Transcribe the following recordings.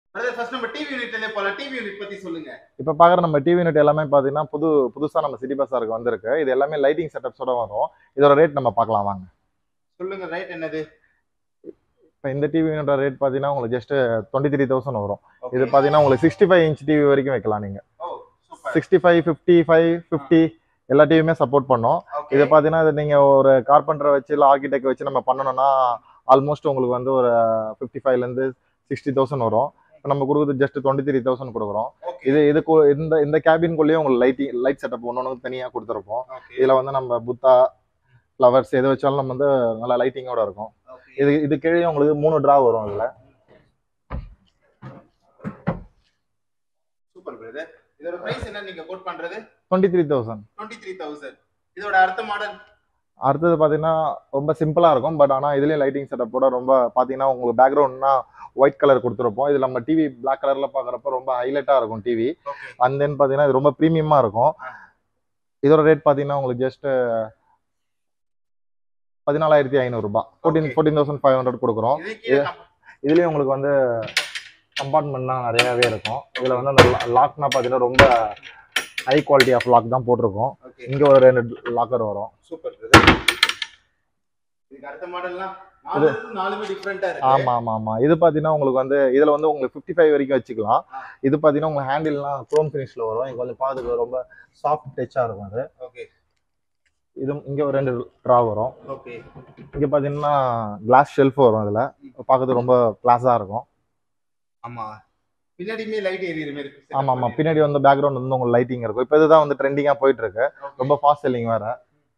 Brother first நம்ம TV யூனிட்ல போலாம் டிவி யூனிட் பத்தி சொல்லுங்க இப்போ பார்க்குற நம்ம டிவி யூனிட் எல்லாமே பார்த்தீங்கன்னா புது புதுசாக நம்ம சிட்டி பஸ்ஸாருக்கு வந்திருக்கு இது எல்லாமே லைட்டிங் செட்டப்ஸோட வரும் இதோட ரேட் நம்ம பார்க்கலாம் வாங்க சொல்லுங்க ரைட் என்னது இப்போ இந்த டிவி யூனிட்டோட ரேட் பார்த்தீங்கன்னா உங்களுக்கு ஜஸ்ட் டுவெண்ட்டி த்ரீ தௌசண்ட் வரும் Okay. இது பார்த்தீங்கன்னா உங்களுக்கு சிக்ஸ்டி ஃபைவ் இன்ச் டிவி வரைக்கும் வைக்கலாம் நீங்கள் ஓ super sixty five fifty five fifty எல்லா டிவியுமே சப்போர்ட் பண்ணோம் ஓகே இது பார்த்தீங்கன்னா இது நீங்கள் ஒரு கார்பெண்டரை வச்சு இல்லை ஆர்கிடெக்ட் வச்சு நம்ம பண்ணணும்னா ஆல்மோஸ்ட் உங்களுக்கு வந்து ஒரு ஃபிஃப்டி ஃபைவ்லேருந்து சிக்ஸ்டி தௌசண்ட் வரும் இப்போ நம்ம கொடுக்குறது ஜஸ்ட் டுவெண்ட்டி த்ரீ தௌசண்ட் கொடுக்குறோம் ஓகே இது இது கு- இந்த இந்த கேபின்குள்ளேயே உங்களுக்கு லைட்டிங் லைட் செட்டப் ஒன்று ஒன்று தனியாக கொடுத்துருப்போம் ஓகே இதில் வந்து நம்ம புத்தா ஃப்ளவர்ஸ் எது வச்சாலும் நம்ம வந்து நல்லா லைட்டிங்கோட இருக்கும் ஓகே இது இது கீழே உங்களுக்கு மூணு ட்ரா வரும் இதில் சூப்பர் பிரதர் இதோட பிரைஸ் என்ன நீங்க கோட் பண்றது twenty three thousand twenty three thousand இதோட அடுத்த மாடல் அடுத்தது பார்த்தீங்கன்னா ரொம்ப சிம்பிளாக இருக்கும் பட் ஆனால் இதுலேயும் லைட்டிங் செட்டப்போட ரொம்ப பார்த்தீங்கன்னா உங்களுக்கு பேக்ரவுண்ட்னா ஒயிட் கலர் கொடுத்துருப்போம் இது நம்ம டிவி பிளாக் கலரில் பார்க்குறப்ப ரொம்ப ஹைலைட்டாக இருக்கும் டிவி ஓகே அண்ட் தென் பார்த்தீங்கன்னா இது ரொம்ப ப்ரீமியமாக இருக்கும் இதோட ரேட் பார்த்தீங்கன்னா உங்களுக்கு ஜஸ்ட் பதினாலாயிரத்தி ஐநூறுரூபா fourteen Okay. Fourteen thousand five hundred கொடுக்குறோம் இது கீழே நம்ம- இதுலேயும் உங்களுக்கு வந்து கம்பார்ட்மெண்ட்லாம் நிறையாவே இருக்கும் இதில் வந்து அந்த லாக்னா பார்த்தீங்கன்னா ரொம்ப ஹை குவாலிட்டி ஆஃப் லாக் தான் போட்டிருக்கோம் ஓகே இங்கே ஒரு ரெண்டு லாக்கர் வரும் சூப்பர் பிரதர் இதுக்கு அடுத்த மாடல்லாம் நாலு நாலுமே டிஃபரெண்டா இருக்கு ஆமாம் ஆமாம் ஆமாம் இது பார்த்தீங்கன்னா உங்களுக்கு வந்து இதில் வந்து உங்களுக்கு ஃபிஃப்டி ஃபைவ் வரைக்கும் வச்சுக்கலாம் ஆ. இது பார்த்தீங்கன்னா உங்களுக்கு ஹேண்டில்லாம் குரோம் ஃபினிஷில் வரும் இங்கே கொஞ்சம் பார்த்துக்க ரொம்ப சாஃப்ட் டச்சாக இருக்கும் அது ஓகே இது இங்கே ஒரு ரெண்டு ட்ரா வரும் ஓகே இங்கே பார்த்தீங்கன்னா கிளாஸ் ஷெல்ஃப் வரும் இதில் பார்க்கறது ரொம்ப கிளாஸாக இருக்கும் ஆமா பின்னாடியுமே லைட் எரியுற மாதிரி இருக்கு ஆமாம் ஆமாம் பின்னாடி வந்து பேக்ரவுண்ட் வந்து உங்களுக்கு லைட்டிங் இருக்கும் இப்போ இதுதான் வந்து ட்ரெண்டிங்காக போயிட்டு இருக்கு ரொம்ப ஃபாஸ்ட் செல்லிங் வேறு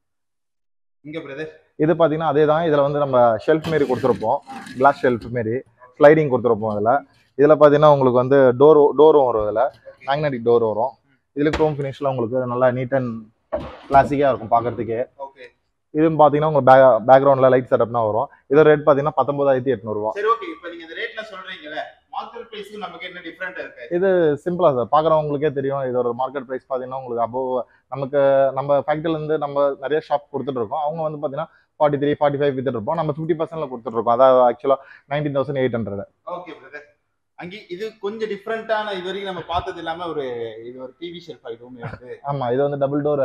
இங்க பிரதர் இது பார்த்தீங்கன்னா அதே தான் இதில் வந்து நம்ம ஷெல்ஃப் மாரி கொடுத்துருப்போம் கிளாஸ் ஷெல்ஃப் மாரி ஸ்லைடிங் கொடுத்துருப்போம் இதில் இதில் பார்த்தீங்கன்னா உங்களுக்கு வந்து டோர் டோரும் வரும் இதில் மேக்னெட்டிக் டோர் வரும் இதில் க்ரோம் ஃபினிஷில் உங்களுக்கு நல்லா நீட் அண்ட் கிளாசிக்காக இருக்கும் பார்க்கறதுக்கே ஓகே இதுவும் பார்த்தீங்கன்னா உங்களுக்கு பேக் பேக்ரவுண்டில் லைட் செட்டப்னா வரும் இதோட ரேட் பார்த்தீங்கன்னா பத்தொன்பதாயிரத்தி எட்நூறுவா சரி ஓகே இப்போ நீங்க இந்த ரேட்ல சொல்றீங்கல்ல மார்க்கெட் பிரைஸ்க்கு நமக்கு என்ன டிஃபரெண்ட் இருக்கு இது சிம்பிளாக சார் பார்க்குறவங்களுக்கே தெரியும் இதோட மார்க்கெட் ப்ரைஸ் பார்த்தீங்கன்னா உங்களுக்கு அபோவ் நமக்கு நம்ம ஃபேக்ட்ரிலேருந்து நம்ம நிறைய ஷாப் கொடுத்துட்டு இருக்கோம் அவங்க வந்து பார்த்தீங்கன்னா ஃபார்ட்டி த்ரீ ஃபார்ட்டி ஃபைவ் வித்துட்டு இருப்போம் நம்ம ஃபிஃப்டி பர்சன்ட்ல கொடுத்துட்ருக்கோம் அதாவது ஆக்சுவலாக nineteen thousand eight hundred okay brother அங்கே இது கொஞ்சம் டிஃப்ரெண்டான இது வரைக்கும் நம்ம பார்த்தது இல்லாம ஒரு இது ஒரு டிவி ஷெல்ஃப் ஐட்டம் இருக்கு ஆமாம் இது வந்து டபுள் டோர்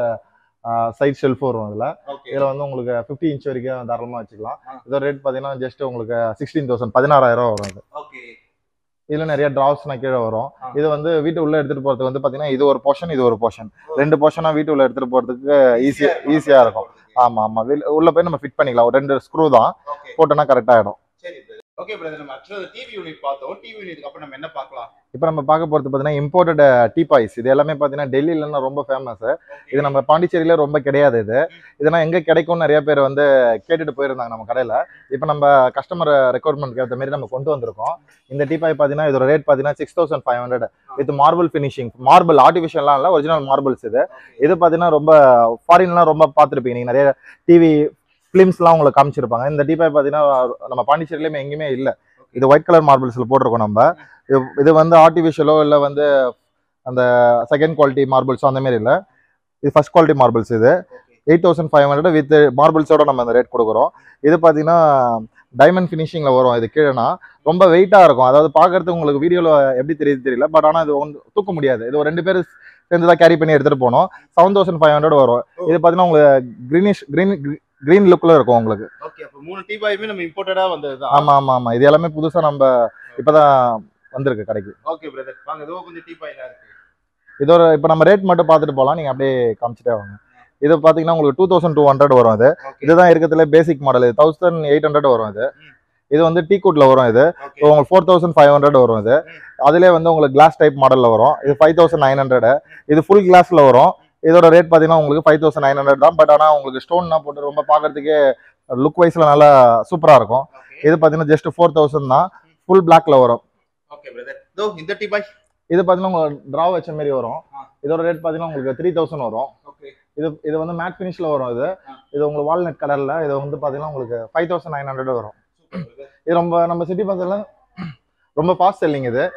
சைட் ஷெல்ஃப் வரும் இதில் ஓகே இதில் வந்து உங்களுக்கு ஃபிஃப்டி இன்ச் வரைக்கும் தாராளமாக வச்சுக்கலாம் ஆ. இதோட ரேட் பார்த்தீங்கன்னா ஜஸ்ட் உங்களுக்கு சிக்ஸ்டீன் தௌசண்ட் பதினாறாயிரம் வரும் இது ஓகே இதில் நிறைய ட்ராப்ஸ்னா கீழே வரும் ஆ. இது வந்து வீட்டு உள்ள எடுத்துகிட்டு போகிறதுக்கு வந்து பார்த்தீங்கன்னா இது ஒரு போர்ஷன் இது ஒரு போர்ஷன் ரெண்டு போர்ஷனாக வீட்டு உள்ள எடுத்துகிட்டு போகிறதுக்கு ஈஸியாக ஈஸியாக இருக்கும் ஆமாம் ஆமாம் உள்ள போய் நம்ம ஃபிட் பண்ணிக்கலாம் ஒரு ரெண்டு ஸ்க்ரூ தான் ஓகே போட்டோன்னா கரெக்ட் ஆகிடும் சரி பிரதர் ஓகே பிரதர் நம்ம ஆக்சுவலாக டிவி யூனிட் பார்த்தோம் டிவி யூனிட்க்கு அப்புறம் நம்ம என்ன பார்க்கலாம் இப்போ நம்ம பார்க்க போகிறது பார்த்தீங்கன்னா இம்போர்ட்டட் டீபாய்ஸ் இது எல்லாமே பார்த்தீங்கன்னா டெல்லியிலலாம் ரொம்ப ஃபேமஸ் இது நம்ம பாண்டிச்சேரியில ரொம்ப கிடையாது இது இதெல்லாம் எங்கே கிடைக்கும்னு நிறைய பேர் வந்து கேட்டுட்டு போயிருந்தாங்க நம்ம கடையில் இப்போ நம்ம கஸ்டமர் ரெக்குவயர்மெண்ட் ஏற்ற மாதிரி நம்ம கொண்டு வந்திருக்கோம் இந்த டீபாய் பார்த்தீங்கன்னா இதோட ரேட் பார்த்தீங்கன்னா six thousand five hundred with marble finishing marble ஆர்டிஃபிஷியல்லாம் இல்லை ஒரிஜினல் மார்பிள்ஸ் இது இது பார்த்தீங்கன்னா ரொம்ப ஃபாரின்லாம் ரொம்ப பார்த்துருப்பீங்க நீங்கள் நிறைய டிவி ஃபிலிம்ஸ்லாம் உங்களுக்கு காமிச்சிருப்பாங்க இந்த டீபாய் பார்த்தீங்கன்னா நம்ம பாண்டிச்சேரியிலுமே எங்கேயுமே இல்லை இது ஒயிட் கலர் மார்பிள்ஸில் போட்டிருக்கோம் நம்ம இது இது வந்து ஆர்டிஃபிஷியலோ இல்லை வந்து அந்த செகண்ட் குவாலிட்டி மார்பிள்ஸோ அந்த மாதிரி இல்லை இது ஃபர்ஸ்ட் குவாலிட்டி மார்பிள்ஸ் இது eight thousand five hundred with மார்பிள்ஸோட நம்ம அந்த ரேட் கொடுக்குறோம் இது பார்த்தீங்கன்னா டைமண்ட் ஃபினிஷிங்கில் வரும் இது கீழேனா ரொம்ப வெயிட்டாக இருக்கும் அதாவது பார்க்கறதுக்கு உங்களுக்கு வீடியோவில் எப்படி தெரியுது தெரியல பட் ஆனால் இது வந்து தூக்க முடியாது இது ஒரு ரெண்டு பேர் சேர்ந்து தான் கேரி பண்ணி எடுத்துகிட்டு போனோம் செவன் தௌசண்ட் ஃபைவ் ஹண்ட்ரட் வரும் இது பார்த்தீங்கன்னா உங்களுக்கு க்ரீனிஷ் க்ரீன் க்ரீன் லுக்கில் இருக்கும் உங்களுக்கு ஓகே அப்போ மூணு டிபாயுமே நம்ம இம்போர்ட்டடா வந்தது தான் ஆமாம் ஆமாம் ஆமாம் இது எல்லாமே புதுசாக நம்ம இப்போ தான் வந்திருக்கு கடைக்கு ஓகே பிரதர் வாங்க இதோ கொஞ்சம் டிபாயிலாம் இருக்கு இதோட இப்போ நம்ம ரேட் மட்டும் பார்த்துட்டு போகலாம் நீங்கள் அப்படியே காமிச்சிட்டே வாங்க இது பார்த்தீங்கன்னா உங்களுக்கு டூ தௌசண்ட் டூ ஹண்ட்ரட் வரும் இது ஓகே இதுதான் இருக்கிறதுல பேசிக் மாடல் இது தௌசண்ட் எயிட் ஹண்ட்ரட் வரும் இது இது வந்து டீ கூட்டில் வரும் இது ஓகே இப்போ உங்களுக்கு ஃபோர் தௌசண்ட் ஃபைவ் ஹண்ட்ரட் வரும் இது அதிலே வந்து உங்களுக்கு கிளாஸ் டைப் மாடலில் வரும் இது ஃபைவ் தௌசண்ட் நைன் ஹண்ட்ரட் இது ஃபுல் கிளாஸில் வரும் இதோட ரேட் பார்த்தீங்கன்னா உங்களுக்கு ஃபைவ் தௌசண்ட் நைன் ஹண்ட்ரட் தான் பட் ஆனால் உங்களுக்கு ஸ்டோன்லாம் போட்டு ரொம்ப பார்க்கறதுக்கே லுக் வைஸில் நல்லா சூப்பராக இருக்கும் ஓகே இது பார்த்தீங்கன்னா ஜஸ்ட் ஃபோர் தௌசண்ட் தான் ஃபுல் பிளாக்ல வரும் ஓகே பிரதர் இதோ இந்த டிபாய் இது பார்த்தீங்கன்னா உங்களுக்கு ட்ரா வச்ச மாதிரி வரும் ஆ. இதோட ரேட் பார்த்தீங்கன்னா உங்களுக்கு த்ரீ தௌசண்ட் வரும் ஓகே இது இது வந்து மேட் ஃபினிஷில் வரும் இது ஆ. இது உங்களுக்கு வால்நட் கலரில் இது வந்து பார்த்தீங்கன்னா உங்களுக்கு ஃபைவ் தௌசண்ட் நைன் ஹண்ட்ரட் வரும் சூப்பர் பிரதர் இது ரொம்ப நம்ம சிட்டி பஸ்ஸில் ரொம்ப ஃபாஸ்ட் செல்லிங் இது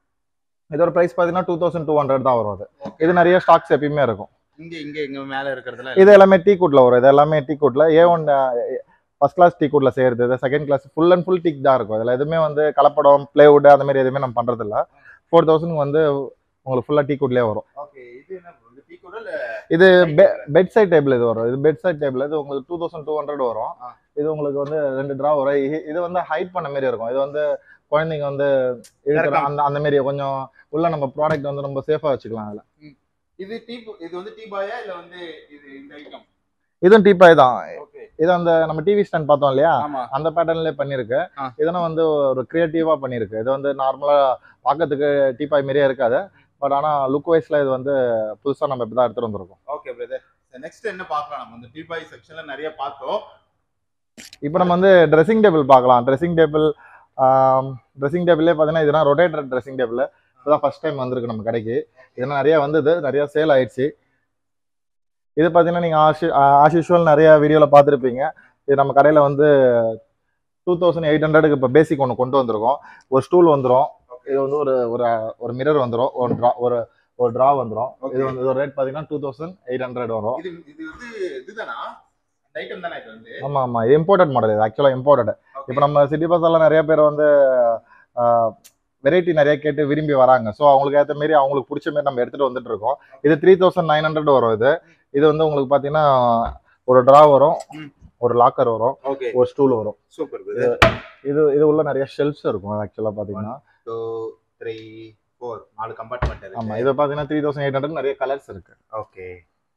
இதோட ப்ரைஸ் பார்த்தீங்கன்னா டூ தௌசண்ட் டூ ஹண்ட்ரட் தான் வரும் அது இது நிறைய ஸ்டாக்ஸ் எப்பயுமே இருக்கும் இங்க இங்க இங்க மேல இருக்கிறதுல இது எல்லாமே டீ கூட்டில் வரும் இது எல்லாமே டீ கூட்டில் A one first class teak குட்ல செய்யறது இது second class full and full teak தான் இருக்கும் இதில் எதுவுமே வந்து கலப்படம் பிளேவுட் அந்த மாதிரி எதுவுமே நம்ம பண்றது இல்ல ஃபோர் தௌசண்ட் வந்து உங்களுக்கு ஃபுல்லாக டீ குட்லேயே வரும் ஓகே இது என்ன bro? இது டீ கூட இல்ல இது பெட் சைட் டேபிள் இது வரும் இது பெட் சைட் டேபிள் இது உங்களுக்கு டூ தௌசண்ட் டூ ஹண்ட்ரட் வரும் ஆ. இது உங்களுக்கு வந்து ரெண்டு ட்ரா வரும் இது- இது வந்து ஹைட் பண்ண மாதிரி இருக்கும் இது வந்து குழந்தைங்க வந்து இழுக்கிற இறக்கம். அந்த அந்த மாதிரி கொஞ்சம் உள்ள நம்ம ப்ராடக்ட் வந்து ரொம்ப சேஃபா வச்சுக்கலாம் அதுல இது டீ இது வந்து டீ பாயா இல்ல வந்து இது இந்த ஐட்டம் இதுவும் டீப்பாய் தான் ஓகே இது அந்த நம்ம டிவி ஸ்டாண்ட் பார்த்தோம் இல்லையா ஆமா அந்த பேட்டர்ன்லயே பண்ணிருக்கு ஆ. இதெல்லாம் வந்து ஒரு கிரியேட்டிவா பண்ணிருக்கு இது வந்து நார்மலா பார்க்கறதுக்கு டீப்பாய் மாதிரியே இருக்காது பட் ஆனா லுக் வைஸ்ல இது வந்து புதுசா நம்ம இப்பதான் எடுத்துட்டு வந்திருக்கோம் ஓகே பிரதர் நெக்ஸ்ட் என்ன பார்க்கலாம் நம்ம வந்து டீ பாய் செக்ஷன்ல நிறைய பார்த்தோம் இப்போ நம்ம வந்து ட்ரெஸ்ஸிங் டேபிள் பார்க்கலாம் ட்ரெஸ்ஸிங் டேபிள் ட்ரெஸ்ஸிங் டேபிளே பார்த்தீங்கன்னா இதெல்லாம் ரொட்டேட்டர் ட்ரெஸ்ஸிங் டேபிள் இதுதான் ஃபர்ஸ்ட் டைம் வந்திருக்கு நம்ம கடைக்கு இதெல்லாம் நிறைய வந்தது நிறைய சேல் ஆயிடுச்சு இது பார்த்தீங்கன்னா நீங்கள் ஆஷி ஆஸ் யூஷுவல் நிறைய வீடியோவில் பார்த்துருப்பீங்க இது நம்ம கடையில் வந்து டூ தௌசண்ட் எயிட் ஹண்ட்ரடுக்கு இப்போ பேசிக் ஒன்று கொண்டு வந்திருக்கோம் ஒரு ஸ்டூல் வந்துடும் இது வந்து ஒரு ஒரு ஒரு மிரர் வந்துடும் ஒரு ட்ரா ஒரு ஒரு ட்ரா வந்துடும் இது வந்து இதோட ரேட் பார்த்தீங்கன்னா டூ தௌசண்ட் எயிட் ஹண்ட்ரட் வரும் இது இது வந்து இதுதானா இந்த ஐட்டம் தானே இது வந்து ஆமாம் ஆமாம் இது இம்போர்ட்டட் மாடல் இது ஆக்சுவலாக இம்போர்ட்டட் Okay. இப்போ நம்ம சிட்டி பஸ்ஸெல்லாம் நிறைய பேர் வந்து வெரைட்டி நிறைய கேட்டு விரும்பி வராங்க ஸோ அவங்களுக்கு ஏற்ற மாரி அவங்களுக்கு பிடிச்ச மாதிரி நம்ம எடுத்துகிட்டு வந்துட்டு இருக்கோம் இது த்ரீ தௌசண்ட் நைன் ஹண்ட்ரட் வரும் இது இது வந்து உங்களுக்கு பார்த்தீங்கன்னா ஒரு ட்ரா வரும் ம். ஒரு லாக்கர் வரும் ஓகே ஒரு ஸ்டூல் வரும் சூப்பர் பிரதர் இது இது உள்ள நிறைய ஷெல்ஃப்ஸ் இருக்கும் ஆக்சுவலாக பார்த்தீங்கன்னா டூ த்ரீ ஃபோர் நாலு கம்பார்ட்மெண்ட் ஆமாம் இது பார்த்தீங்கன்னா த்ரீ தௌசண்ட் எயிட் ஹண்ட்ரட் நிறைய கலர்ஸ் இருக்கு ஓகே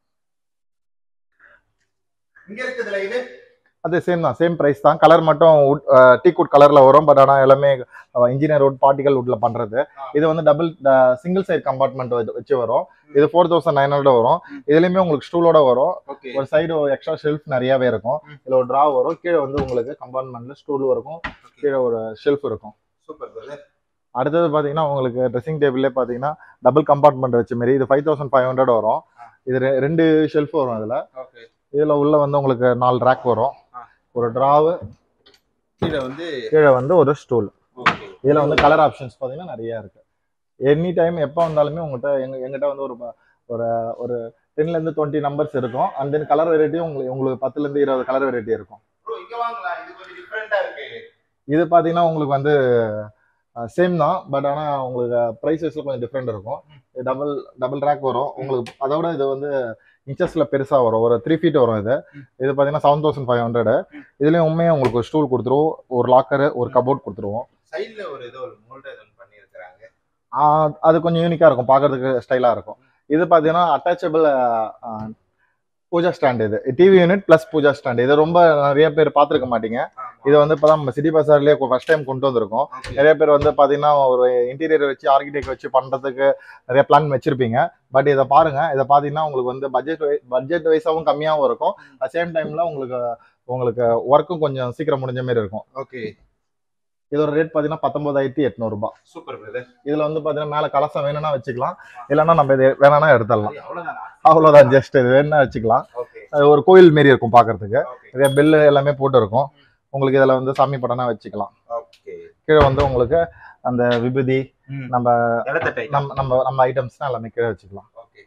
இங்க இருக்குதுல இது அது சேம் தான் சேம் ப்ரைஸ் தான் கலர் மட்டும் டீ குட் கலர்ல வரும் பட் ஆனால் எல்லாமே இன்ஜினியர் வுட் பார்ட்டிகல் வுட்ல பண்றது இது வந்து டபுள் சிங்கிள் சைட் கம்பார்ட்மெண்ட் வச்சு வரும் இது ஃபோர் தௌசண்ட் நைன் ஹண்ட்ரட் வரும் இதுலயுமே உங்களுக்கு ஸ்டூலோட வரும் ஓகே ஒரு சைடு எக்ஸ்ட்ரா ஷெல்ஃப் நிறையவே இருக்கும் ம். இதுல ஒரு ட்ரா வரும் கீழே வந்து உங்களுக்கு கம்பார்ட்மெண்ட்ல ஸ்டூல் இருக்கும் கீழே ஒரு ஷெல்ஃப் இருக்கும் சூப்பர் பிரதர் அடுத்தது பாத்தீங்கன்னா உங்களுக்கு ட்ரெஸ்ஸிங் டேபிள்லே பாத்தீங்கன்னா டபுள் கம்பார்ட்மெண்ட் வச்ச மாதிரி இது ஃபைவ் தௌசண்ட் ஃபைவ் ஹண்ட்ரட் வரும் ஆ. இது ரெ- ரெண்டு ஷெல்ஃப் வரும் இதுல ஓகே இதுல உள்ள வந்து உங்களுக்கு நாலு ரேக் வரும் ஆ. ஒரு ட்ராவு கீழ வந்து கீழே வந்து ஒரு ஸ்டூல் ஓகே இதுல வந்து கலர் ஆப்ஷன்ஸ் பாத்தீங்கன்னா நிறைய இருக்கு எனி டைம் எப்போ வந்தாலுமே உங்ககிட்ட எங்க எங்கிட்ட வந்து ஒரு ப- ஒரு ஒரு டென்ல இருந்து டுவெண்ட்டி நம்பர்ஸ் இருக்கும் அண்ட் தென் கலர் வெரைட்டியும் உங்களுக்கு உங்களுக்கு பத்துல இருந்து இருபது கலர் வெரைட்டி இருக்கும் ப்ரோ இங்க வாங்கலாம் இது கொஞ்சம் டிஃபரெண்டா இருக்கு இது பாத்தீங்கன்னா உங்களுக்கு வந்து சேம் தான் பட் ஆனா உங்களுக்கு ப்ரைஸஸ்ல கொஞ்சம் டிஃப்ரெண்ட் இருக்கும் டபுள் டபுள் ரேக் வரும் உங்களுக்கு அதோட இது வந்து இன்ச்சஸ்ல பெருசா வரும் ஒரு த்ரீ ஃபீட் வரும் இது ம். இது பாத்தீங்கன்னா செவன் தௌசண்ட் ஃபைவ் ஹண்ட்ரட் ம். இதுலயும் உண்மையாக உங்களுக்கு ஒரு ஸ்டூல் கொடுத்துருவோம் ஒரு லாக்கர் ஒரு கபோர்ட் கொடுத்துருவோம் சைடுல ஒரு ஏதோ ஒரு மோல்ட் ஏதோ பண்ணி இருக்காங்க ஆஹ் அது கொஞ்சம் யூனிக்கா இருக்கும் பார்க்கிறதுக்கு ஸ்டைலா இருக்கும் இது பாத்தீங்கன்னா அட்டாச்சபிள் பூஜா ஸ்டாண்ட் இது TV unit plus puja stand இது ரொம்ப நிறைய பேர் பார்த்துருக்க மாட்டீங்க இது வந்து இப்பதான் நம்ம சிட்டி பஸார்லயே ஃபர்ஸ்ட் டைம் கொண்டு வந்திருக்கோம் நிறைய பேர் வந்து பாத்தீங்கன்னா ஒரு இன்டீரியர் வச்சு ஆர்கிடெக்ட் வச்சு பண்றதுக்கு நிறைய பிளான் வச்சிருப்பீங்க பட் இதை பாருங்க இதை பாத்தீங்கன்னா உங்களுக்கு வந்து பட்ஜெட் பட்ஜெட் வைஸாவும் கம்மியாவும் இருக்கும் அட் சேம் டைம்ல உங்களுக்கு உங்களுக்கு ஒர்க்கும் கொஞ்சம் சீக்கிரம் முடிஞ்ச மாதிரி இருக்கும் ஓகே இதோட ரேட் பாத்தீங்கன்னா பத்தொன்பதாயிரத்தி எட்நூறு ரூபாய் சூப்பர் பிரதர் இதுல வந்து பாத்தீங்கன்னா மேல கலசம் வேணும்னா வச்சுக்கலாம் இல்லைன்னா நம்ம இது வேணாம்னா எடுத்துடலாம் அவ்வளவுதானா அவ்வளவுதான் ஜஸ்ட் இது வேணும்னா வச்சுக்கலாம் ஓகே அது ஒரு கோயில் மாரி இருக்கும் பாக்குறதுக்கு ஓகே நிறைய பெல்லு எல்லாமே போட்டு இருக்கும் உங்களுக்கு இதுல வந்து சாமி படம்னா வச்சுக்கலாம் ஓகே கீழே வந்து உங்களுக்கு அந்த விபூதி நம்ம இடத்தட்டை நம்ம நம்ம நம்ம ஐட்டம்ஸ்னா எல்லாமே கீழே வச்சுக்கலாம் ஓகே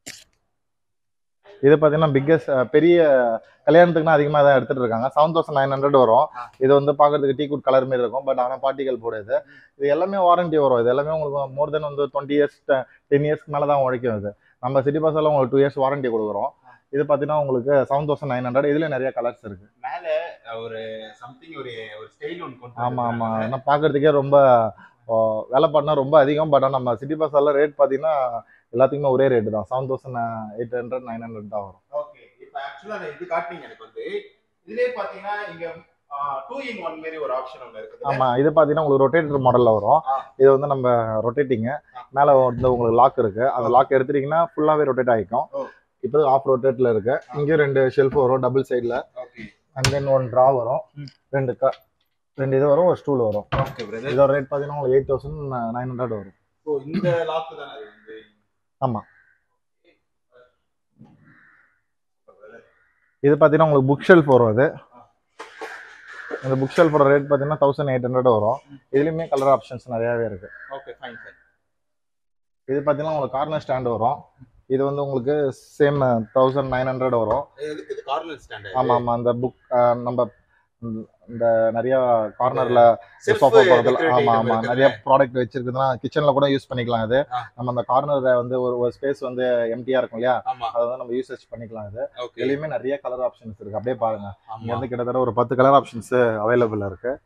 இது பார்த்தீங்கன்னா பிக்கஸ்ட் பெரிய கல்யாணத்துக்குனா அதிகமாக தான் எடுத்துட்டு இருக்காங்க செவன் தௌசண்ட் நைன் ஹண்ட்ரட் வரும் ஆ. இது வந்து பார்க்கறதுக்கு டீ குட் கலர் மாதிரி இருக்கும் பட் ஆனால் பார்ட்டிகல் போடுது இது எல்லாமே வாரண்டி வரும் இது எல்லாமே உங்களுக்கு மோர் தென் வந்து டுவெண்ட்டி இயர்ஸ் டென் இயர்ஸ்க்கு மேலே தான் உழைக்கும் இது நம்ம சிட்டி பஸ்ஸில் உங்களுக்கு டூ இயர்ஸ் வாரண்டி கொடுக்குறோம் இது பார்த்தீங்கன்னா உங்களுக்கு செவன் தௌசண்ட் நைன் ஹண்ட்ரட் இதுல நிறைய கலர்ஸ் இருக்கு மேல ஒரு சம்திங் ஒரு ஒரு ஸ்டைல் ஒன்று கொண்டு ஆமா ஆமா வந்திருக்காங்க. ஏன்னா பார்க்கறதுக்கே ரொம்ப ஆ, வேலை பண்ணா ரொம்ப அதிகம் பட் நம்ம சிட்டி பஸ்ஸில் ரேட் பார்த்தீங்கன்னா எல்லாத்துக்குமே ஒரே ரேட்டு தான் seven thousand eight hundred nine hundred தான் வரும் ஓகே இப்போ ஆக்சுவலா இது காட்டுனீங்க எனக்கு வந்து இதுலயே பாத்தீங்கன்னா இங்க டூ இன் ஒன் மாதிரி ஒரு ஆப்ஷன் ஒன்று இருக்குது ஆமா இது பாத்தீங்கன்னா உங்களுக்கு ரொட்டேட்டர் மாடல்ல வரும் ஆ. இது வந்து நம்ம ரொட்டேட்டிங் ஆ. மேல வந்து உங்களுக்கு லாக் இருக்கு அந்த ஓ. லாக் எடுத்துட்டீங்கன்னா ஃபுல்லாவே ரொட்டேட் ஆகிக்கும் ஓ. இப்போ ஆஃப் ரொட்டேட்ல இருக்கு இங்கேயும் ரெண்டு ஷெல்ஃப் வரும் டபுள் சைடுல okay and then one drawer வரும் ம். ரெண்டு க ரெண்டு இது வரும் ஒரு ஸ்டூல் வரும் ஓகே பிரதர் இதோட ரேட் பாத்தீங்கன்னா உங்களுக்கு எயிட் தௌசண்ட் நைன் ஹண்ட்ரட் வரும் ஓ இந்த லாக் தானே அது வந்து ஆமா. இது பாத்தீங்கன்னா உங்களுக்கு புக் ஷெல்ஃப் வரும் இது இந்த புக் ஷெல்ஃபோட ரேட் பாத்தீங்கன்னா தௌசண்ட் எயிட் ஹண்ட்ரட் வரும் இதுலயுமே கலர் ஆப்ஷன்ஸ் நிறையவே இருக்கு ஓகே ஃபைன் ஃபைன் இது பார்த்தீங்கன்னா உங்களுக்கு கார்னர் ஸ்டாண்ட் வரும் இது வந்து உங்களுக்கு சேம் தௌசண்ட் நைன் ஹண்ட்ரட் வரும் எதுக்கு இது கார்னர் ஸ்டாண்ட் ஆமாம் ஆமாம் அந்த புக் நம்ம இந்த நிறைய கார்னர்ல Self சோஃபா போடுறதுல decorative ஆமா item ஆமா இருக்குல்ல? நிறைய ப்ராடக்ட் வச்சிருக்குதுன்னா கிச்சன்ல கூட யூஸ் பண்ணிக்கலாம் இது ஆ. நம்ம அந்த கார்னர்ல வந்து ஒரு ஒரு ஸ்பேஸ் வந்து எம்டியா இருக்கும் இல்லையா ஆமா அதை வந்து நம்ம யூசேஜ் பண்ணிக்கலாம் இது ஓகே இதுலயுமே நிறைய கலர் ஆப்ஷன்ஸ் இருக்கு அப்படியே பாருங்க இங்க ஆமா வந்து கிட்டத்தட்ட ஒரு பத்து கலர் ஆப்ஷன்ஸ் அவைலபிள் இருக்கு